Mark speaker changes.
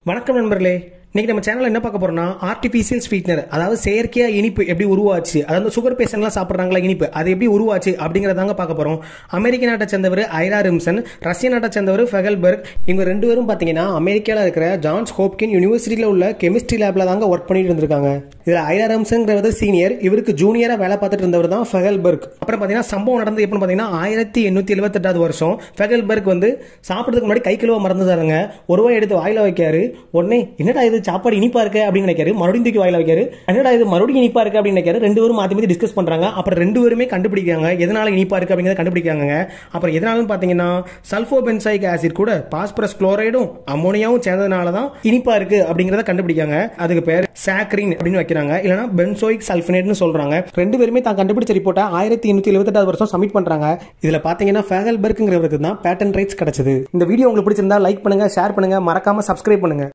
Speaker 1: வணக்கம் நண்பர்களே இன்னைக்கு நம்ம சேனல்ல என்ன பார்க்க போறோம்னா ஆர்டிஃபிஷியல் ஸ்வீட்னர் அதாவது செயற்கையா இனிப்பு எப்படி உருவாச்சு அதாவது சுகர் பேஷண்ட்லாம் சாப்பிட்றாங்களா இனிப்பு அது எப்படி உருவாச்சு அப்படிங்கறதாங்க பார்க்க போறோம் அமெரிக்க நாட்டை சேர்ந்தவர் ஐரா ரிம்சன் ரஷ்ய நாட்டை சேர்ந்தவர் ஃபெகல்பர்க் இவங்க ரெண்டு பேரும் பார்த்தீங்கன்னா அமெரிக்காவில் இருக்கிற ஜான்ஸ் ஹோப்கின் யூனிவர்சிட்டியில் உள்ள கெமிஸ்ட்ரி லேப்ல தாங்க ஒர்க் பண்ணிட்டு இருந்திருக்காங்க இதில் ஐரா ரிம்சன்ங்கிறவர் சீனியர் இவருக்கு ஜூனியரா வேலை பார்த்துட்டு இருந்தவர் தான் ஃபெகல்பர்க் அப்புறம் பார்த்தீங்கன்னா சம்பவம் நடந்து எப்படின்னு பார்த்தீங்கன்னா ஆயிரத்தி எண்ணூத்தி எழுபத்தெட்டாவது வருஷம் ஃபெகல்பர்க் வந்து சாப்பிட்றதுக்கு முன்னாடி கை கழுவ மறந்துதாருங்க ஒரு ரூபாய் எடுத்து வாயில வைக்காரு உடனே என்னடா இது சாப்பாடு இனிப்பா இருக்கு அப்படின்னு நினைக்காரு மறுபடியும் தூக்கி வாயில வைக்காரு என்னடா இது மறுபடியும் இனிப்பா இருக்கு அப்படின்னு நினைக்காரு ரெண்டு பேரும் மாத்தி மாத்தி டிஸ்கஸ் பண்றாங்க அப்புறம் ரெண்டு பேருமே கண்டுபிடிக்காங்க எதனால இனிப்பா இருக்கு அப்படிங்கறத கண்டுபிடிக்காங்க அப்புறம் எதனாலும் பாத்தீங்கன்னா சல்போபென்சாயிக் ஆசிட் கூட பாஸ்பரஸ் குளோரைடும் அமோனியாவும் சேர்ந்ததுனால தான் இனிப்பா இருக்கு அப்படிங்கறத கண்டுபிடிக்காங்க அதுக்கு பேர் சாக்ரின் அப்படின்னு வைக்கிறாங்க இல்லனா பென்சோயிக் சல்பனேட்னு சொல்றாங்க ரெண்டு பேருமே தான் கண்டுபிடிச்ச ரிப்போர்ட்டை ஆயிரத்தி எண்ணூத்தி எழுபத்தெட்டாவது வருஷம் சப்மிட் பண்றாங்க இதுல பாத்தீங்கன்னா ஃபேகல்பர்க்ங்கிறவருக்கு தான் பேட்டன் ரைட்ஸ் கிடைச்சது இந்த வீடியோ உங்களுக்கு பிடிச்சிருந்தா லைக் பண்ணுங்க ஷேர் பண்ணுங்க மறக்காம சப்ஸ்கிரைப் பண்ணுங்க